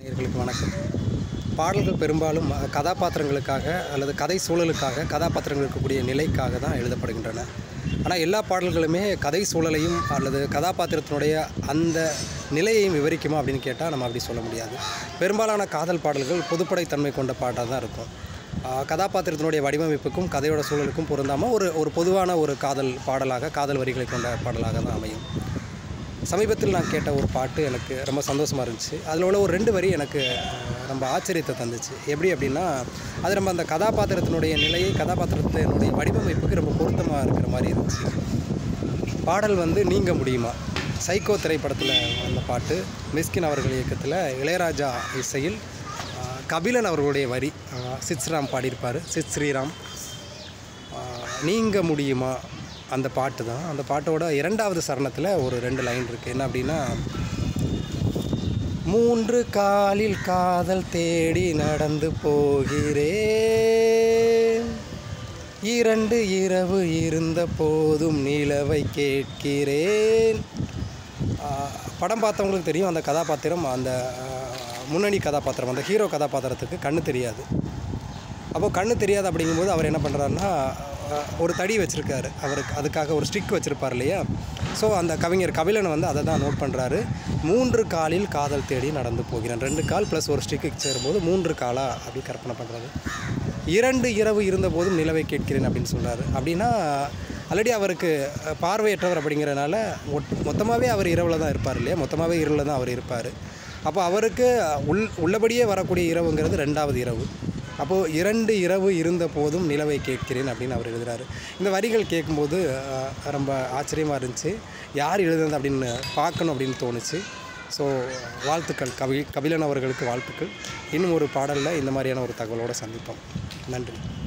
நேயர்களுக்கு வணக்கம் பாடல்கள் பெரும்பாலும் அஹ், கதாபாத்திரங்களுக்காக அல்லது கதை சூழலுக்காக கதாபாத்திரங்கள் இருக்கக்கூடிய நிலைக்காக தான் எழுதப்படுகின்றன ஆனால் எல்லா பாடல்களுமே கதை சூழலையும் அல்லது கதாபாத்திரத்தினுடைய அந்த நிலையையும் விவரிக்குமா அப்படின்னு கேட்டால் நம்ம அப்படி சொல்ல முடியாது பெரும்பாலான காதல் பாடல்கள் பொதுப்படைத்தன்மை கொண்ட பாட்டாக தான் இருக்கும் அஹ், கதாபாத்திரத்தினுடைய வடிவமைப்புக்கும் கதையோட சூழலுக்கும் பொருந்தாமல் ஒரு ஒரு பொதுவான ஒரு காதல் பாடலாக காதல் வரிகளை கொண்ட பாடலாக தான் அமையும் சமீபத்தில் நான் கேட்ட ஒரு பாட்டு எனக்கு ரொம்ப சந்தோஷமாக இருந்துச்சு அதில் உள்ள ஒரு ரெண்டு வரி எனக்கு அஹ், ரொம்ப ஆச்சரியத்தை தந்துச்சு எப்படி அப்படின்னா அது நம்ம அந்த கதாபாத்திரத்தினுடைய நிலையை கதாபாத்திரத்தினுடைய வடிவமைப்புக்கு ரொம்ப பொருத்தமாக இருக்கிற மாதிரி இருந்துச்சு பாடல் வந்து நீங்க முடியுமா சைக்கோ திரைப்படத்தில் வந்த பாட்டு மிஸ்கின் அவர்கள் இயக்கத்தில் இளையராஜா இசையில் அஹ், கபிலன் அவர்களுடைய வரி அஹ், சித் ஸ்ரீராம் பாடியிருப்பார் சித் ஸ்ரீராம் ஆஹ், நீங்க முடியுமா அந்த பாட்டு தான் அந்த பாட்டோட இரண்டாவது சரணத்தில் ஒரு ரெண்டு லைன் இருக்குது என்ன அப்படின்னா மூன்று காலில் காதல் தேடி நடந்து போகிறேன் இரண்டு இரவு இருந்த போதும் நிலவை கேட்கிறேன் ஆஹ், படம் பார்த்தவங்களுக்கு தெரியும் அந்த கதாபாத்திரம் அந்த ஆஹ், முன்னணி கதாபாத்திரம் அந்த ஹீரோ கதாபாத்திரத்துக்கு கண்ணு தெரியாது அப்போ கண்ணு தெரியாது அப்படிங்கும்போது அவர் என்ன பண்ணுறாருன்னா ஒரு தடி வச்சுருக்காரு அவருக்கு அதுக்காக ஒரு ஸ்டிக் வச்சுருப்பார் இல்லையா ஸோ அந்த கவிஞர் கபிலன் வந்து அதை தான் நோட் பண்ணுறாரு மூன்று காலில் காதல் தேடி நடந்து போகிறேன் ரெண்டு கால் ப்ளஸ் ஒரு ஸ்டிக்கு சேரும்போது மூன்று காலா அப்படி கற்பனை பண்ணுறாரு இரண்டு இரவு இருந்தபோதும் நிலவை கேட்கிறேன் அப்படின்னு சொல்கிறாரு அப்படின்னா ஆல்ரெடி அவருக்கு அஹ், பார்வையற்றவர் அப்படிங்கிறனால மொட் மொத்தமாகவே அவர் இரவில் தான் இருப்பார் இல்லையா மொத்தமாகவே இருளில் தான் அவர் இருப்பார் அப்போ அவருக்கு உள் உள்ளபடியே வரக்கூடிய இரவுங்கிறது ரெண்டாவது இரவு அப்போது இரண்டு இரவு இருந்த போதும் நிலவை கேட்கிறேன் அப்படின்னு அவர் எழுதுறாரு இந்த வரிகள் கேட்கும்போது அஹ், ரொம்ப ஆச்சரியமாக இருந்துச்சு யார் எழுதுனது அப்படின்னு பார்க்கணும் அப்படின்னு தோணுச்சு ஸோ வாழ்த்துக்கள் கவி கபிலன் அவர்களுக்கு வாழ்த்துக்கள் இன்னும் ஒரு பாடலில் இந்த மாதிரியான ஒரு தகவலோடு சந்திப்போம் நன்றி